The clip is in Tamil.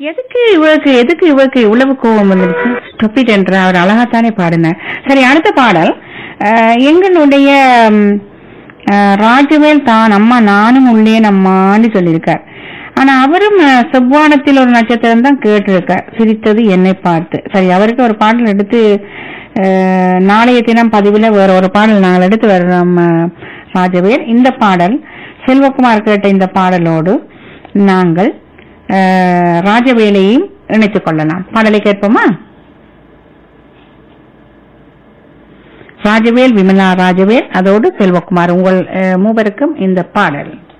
எதுக்கு இவளுக்கு எதுக்கு இவளுக்கு இவ்வளவு கோபம் வந்துருச்சு ஸ்டொப்பிட் என்ற அவர் அழகாத்தானே பாடினார் சரி அடுத்த பாடல் அஹ், எங்களுடைய ம், அஹ், ராஜவேல் தான் அம்மா நானும் உள்ளேன் அம்மான்னு சொல்லியிருக்கார் ஆனா அவரும் அஹ், செவ்வானத்தில் ஒரு நட்சத்திரம் தான் கேட்டிருக்கார் சிரித்தது என்னை பார்த்து சரி அவருக்கு ஒரு பாடல் எடுத்து அஹ், நாளைய தினம் பதிவில் வேற ஒரு பாடல் நாங்கள் எடுத்து வர்றோம் அஹ், ராஜவேல் இந்த பாடல் செல்வகுமார் கேட்ட இந்த பாடலோடு நாங்கள் அஹ், ராஜவேலையும் இணைத்துக் கொள்ளலாம் பாடலை கேட்போமா ராஜவேல் விமலா ராஜவேல் அதோடு செல்வகுமார் உங்கள் அஹ், மூவருக்கும் இந்த பாடல்